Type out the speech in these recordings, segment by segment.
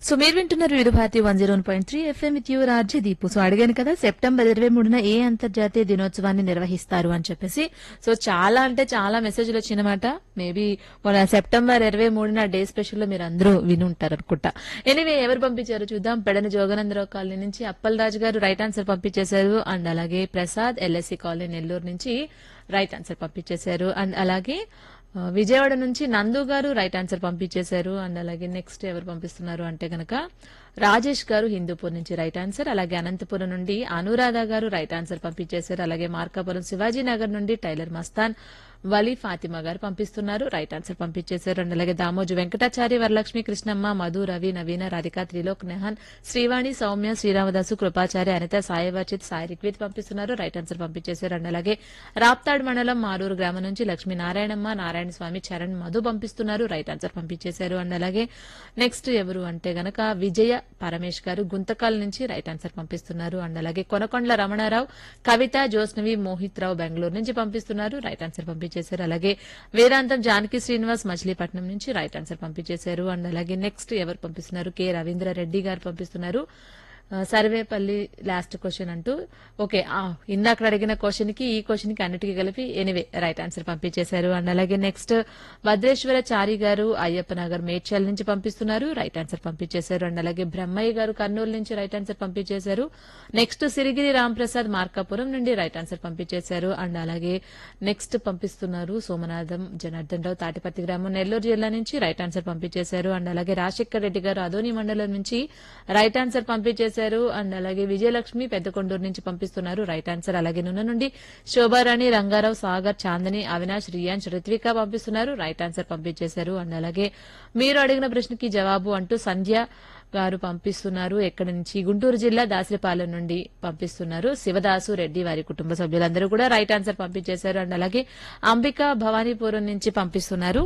so మీరు వింటున్నారు Vividh Bharati one zero point three FM with your RJ Deepu so అడిగాను కదా సెప్టెంబర్ ఇరవై మూడున ఏ అంతర్జాతీయ దినోత్సవాన్ని నిర్వహిస్తారు అని చెప్పేసి సో చాలా అంటే చాలా మెసేజ్లు వచ్చినమాట మేబీ మన సెప్టెంబర్ ఇరవై మూడున డే స్పెషల్ లో మీరు అందరూ విని ఉంటారు అనుకుంటా ఎనివే ఎవరు పంపించారు చూద్దాం పెడన జోగనందరావు కాలనీ నుంచి అప్పల్ రాజు గారు రైట్ ఆన్సర్ పంపించేశారు అండ్ అలాగే ప్రసాద్ ఎల్ఎస్సి కాలనీ నెల్లూరు నుంచి రైట్ ఆన్సర్ పంపించేశారు అండ్ అలాగే ఆ, విజయవాడ నుంచి నందు గారు రైట్ ఆన్సర్ పంపించేశారు అండ్ అలాగే నెక్స్ట్ ఎవరు పంపిస్తున్నారు అంటే గనక రాజేష్ గారు హిందూపూర్ నుంచి రైట్ ఆన్సర్ అలాగే అనంతపురం నుండి అనురాధ గారు రైట్ ఆన్సర్ పంపించేశారు అలాగే మార్కాపురం శివాజీ నగర్ నుండి టైలర్ మస్తాన్ వలీ ఫాతిమా గారు పంపిస్తున్నారు రైట్ ఆన్సర్ పంపించేశారు అండ్ అలాగే దామోజు వెంకటాచారి వరలక్ష్మి కృష్ణమ్మ మధు రవి నవీన రాధిక త్రిలోక్ నెహన్ శ్రీవాణి సౌమ్య శ్రీరామదాసు కృపాచారి అనిత సాయి వర్చిత్ సాయి రిక్విత్ పంపిస్తున్నారు రైట్ ఆన్సర్ పంపించేశారు అండ్ అలాగే రాప్తాడ్ మండలం మారూరు గ్రామం నుంచి లక్ష్మీ నారాయణమ్మ నారాయణ స్వామి చరణ్ మధు పంపిస్తున్నారు రైట్ ఆన్సర్ పంపించేశారు అండ్ అలాగే నెక్స్ట్ ఎవరు అంటే గనక విజయ పరమేష్ గారు గుంతకాల్ నుంచి రైట్ ఆన్సర్ పంపిస్తున్నారు అండ్ అలాగే కొనకొండల రమణారావు కవిత జోస్నవి మోహిత్ రావు బెంగళూరు నుంచి పంపిస్తున్నారు రైట్ ఆన్సర్ పంపించేశారు అలాగే వేదాంతం జానకి శ్రీనివాస్ మచిలీపట్నం నుంచి రైట్ ఆన్సర్ పంపించేశారు అండ్ అలాగే నెక్స్ట్ ఎవరు పంపిస్తున్నారు కె రవీంద్ర రెడ్డి గారు పంపిస్తున్నారు ఆ, సర్వేపల్లి లాస్ట్ క్వశ్చన్ అంటూ ఓకే ఆ, ఇందాక అడిగిన క్వశ్చన్ కి ఈ క్వశ్చన్ కి అన్నిటికీ కలిపి ఎనివే రైట్ ఆన్సర్ పంపించేశారు అండ్ అలాగే నెక్స్ట్ భద్రేశ్వర చారి గారు అయ్యప్ప నగర్ మేడ్చల్ నుంచి పంపిస్తున్నారు రైట్ ఆన్సర్ పంపించేశారు అండ్ అలాగే బ్రహ్మయ్య గారు కర్నూలు నుంచి రైట్ ఆన్సర్ పంపించేశారు నెక్స్ట్ సిరిగిరి రాంప్రసాద్ మార్కాపురం నుండి రైట్ ఆన్సర్ పంపించేశారు అండ్ అలాగే నెక్స్ట్ పంపిస్తున్నారు సోమనాథం జనార్దన్ రావు తాటిపత్తి గ్రామం నెల్లూరు జిల్లా నుంచి రైట్ ఆన్సర్ పంపించేశారు అండ్ అలాగే రాజశేఖర్ రెడ్డి గారు అదోని మండలం నుంచి రైట్ ఆన్సర్ పంపించేశారు అండ్ అలాగే విజయలక్ష్మి పెద్దకొండూరు నుంచి పంపిస్తున్నారు రైట్ ఆన్సర్ అలాగే నున్న నుండి శోభారాణి రంగారావు సాగర్ చాందని అవినాష్ రియాన్స్ రిత్విక పంపిస్తున్నారు రైట్ ఆన్సర్ పంపించేశారు అండ్ అలాగే మీరు అడిగిన ప్రశ్నకి జవాబు అంటూ సంధ్య గారు పంపిస్తున్నారు ఎక్కడి నుంచి గుంటూరు జిల్లా దాసరిపాలెం నుండి పంపిస్తున్నారు శివదాసు రెడ్డి వారి కుటుంబ సభ్యులందరూ కూడా రైట్ ఆన్సర్ పంపించేశారు అండ్ అలాగే అంబిక భవానీపురం నుంచి పంపిస్తున్నారు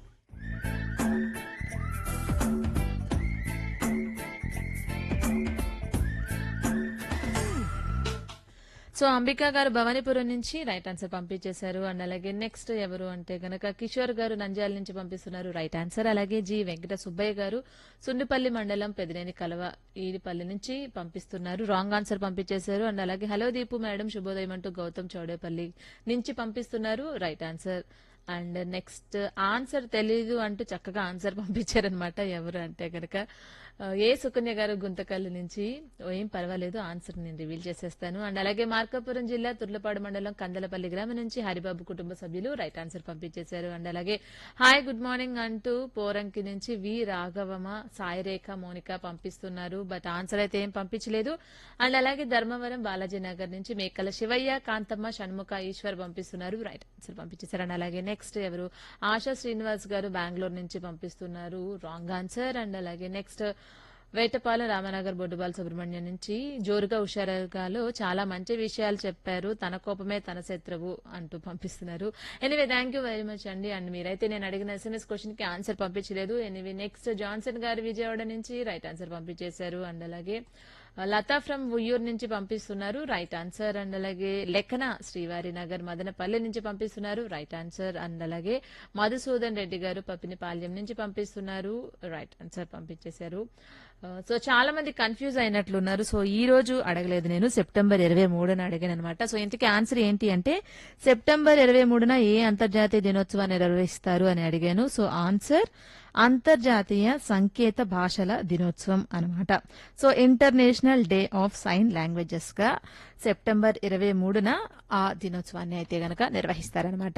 సో అంబికా గారు భవానీపురం నుంచి రైట్ ఆన్సర్ పంపించేశారు అండ్ అలాగే నెక్స్ట్ ఎవరు అంటే గనక కిషోర్ గారు నంద్యాల నుంచి పంపిస్తున్నారు రైట్ ఆన్సర్ అలాగే జి వెంకట సుబ్బయ్య గారు సున్నిపల్లి మండలం పెదినేని కలవ ఈడిపల్లి నుంచి పంపిస్తున్నారు రాంగ్ ఆన్సర్ పంపించేశారు అండ్ అలాగే హలో దీపు మేడం శుభోదయం అంటూ గౌతమ్ చౌడేపల్లి నుంచి పంపిస్తున్నారు right answer and next answer తెలీదు అంటూ చక్కగా ఆన్సర్ పంపించారనమాట ఎవరు అంటే గనక ఆ, ఏ సుకన్య గారు గుంతకల్లు నుంచి ఓ, ఏం పర్వాలేదు ఆన్సర్ నేను రివీల్ చేసేస్తాను అండ్ అలాగే మార్కాపురం జిల్లా తుర్లపాడు మండలం కందలపల్లి గ్రామం నుంచి హరిబాబు కుటుంబ సభ్యులు రైట్ ఆన్సర్ పంపించేశారు అండ్ అలాగే హాయ్ గుడ్ మార్నింగ్ అంటూ పోరంకి నుంచి వి రాఘవమ సాయిరేఖ మోనిక పంపిస్తున్నారు బట్ ఆన్సర్ అయితే ఏం పంపించలేదు అండ్ అలాగే ధర్మవరం బాలాజీ నగర్ నుంచి మేకల శివయ్య కాంతమ్మ షణ్ముఖ ఈశ్వర్ పంపిస్తున్నారు రైట్ ఆన్సర్ పంపించేశారు అండ్ అలాగే నెక్స్ట్ ఎవరు ఆశా శ్రీనివాస్ గారు బెంగళూరు నుంచి పంపిస్తున్నారు రాంగ్ ఆన్సర్ అండ్ అలాగే నెక్స్ట్ వేటపాలెం రామనగర్ బొడ్డుబాల సుబ్రహ్మణ్యం నుంచి జోరుగా హుషారుగాలో చాలా మంచి విషయాలు చెప్పారు తన కోపమే తన శత్రువు అంటూ పంపిస్తున్నారు anyway thank you very much అండి అండ్ మీరైతే నేను అడిగిన ఎస్ఎంఎస్ క్వశ్చన్ కి ఆన్సర్ పంపించలేదు anyway next Johnson garu Vijayawada నుంచి రైట్ ఆన్సర్ పంపించేశారు అండ్ అలాగే లతా ఫ్రమ్ ఉయ్యూరు నుంచి పంపిస్తున్నారు రైట్ ఆన్సర్ అండ్ అలాగే లెక్కన శ్రీవారి నగర్ మదనపల్లి నుంచి పంపిస్తున్నారు రైట్ ఆన్సర్ అండ్ అలాగే మధుసూదన్ రెడ్డి గారు పప్పినిపాల్యం నుంచి పంపిస్తున్నారు రైట్ ఆన్సర్ పంపించేశారు ఆ, సో చాలా మంది కన్ఫ్యూజ్ అయినట్లున్నారు సో ఈ రోజు అడగలేదు నేను సెప్టెంబర్ ఇరవై మూడున అడిగాను అనమాట సో ఇంతకీ ఆన్సర్ ఏంటి అంటే సెప్టెంబర్ ఇరవై మూడున ఏ అంతర్జాతీయ దినోత్సవాన్ని నిర్వహిస్తారు అని అడిగాను సో ఆన్సర్ అంతర్జాతీయ సంకేత భాషల దినోత్సవం అనమాట so international day of sign languages గా సెప్టెంబర్ ఇరవై మూడున ఆ దినోత్సవాన్ని అయితే గనక నిర్వహిస్తారనమాట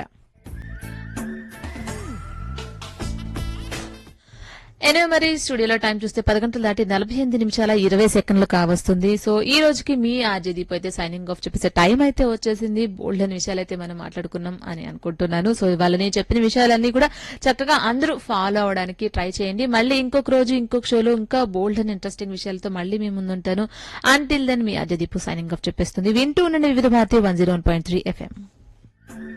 ఎనో మరి స్టూడియోలో టైం చూస్తే పది గంటలు దాటి నలభై ఎనిమిది నిమిషాల ఇరవై సెకండ్లు కావస్తుంది సో ఈ రోజుకి మీ ఆర్జే దీప్ అయితే సైనింగ్ ఆఫ్ చెప్పేసే టైం అయితే వచ్చేసింది బోల్డ్ అని విషయాలు అయితే మనం మాట్లాడుకున్నాం అని అనుకుంటున్నాను సో ఇవాళ నేను చెప్పిన విషయాలన్నీ కూడా చక్కగా అందరూ ఫాలో అవడానికి ట్రై చేయండి మళ్ళీ ఇంకొక రోజు ఇంకొక షోలో ఇంకా బోల్డ్ అండ్ ఇంట్రెస్టింగ్ విషయాలతో మళ్ళీ మీ ముందుంటాను అంటిల్ దెన్ మీ ఆర్జే దీపు సైనింగ్ ఆఫ్ చెప్పేస్తుంది వింటూ ఉండండి Vividh Bharati one zero one point three FM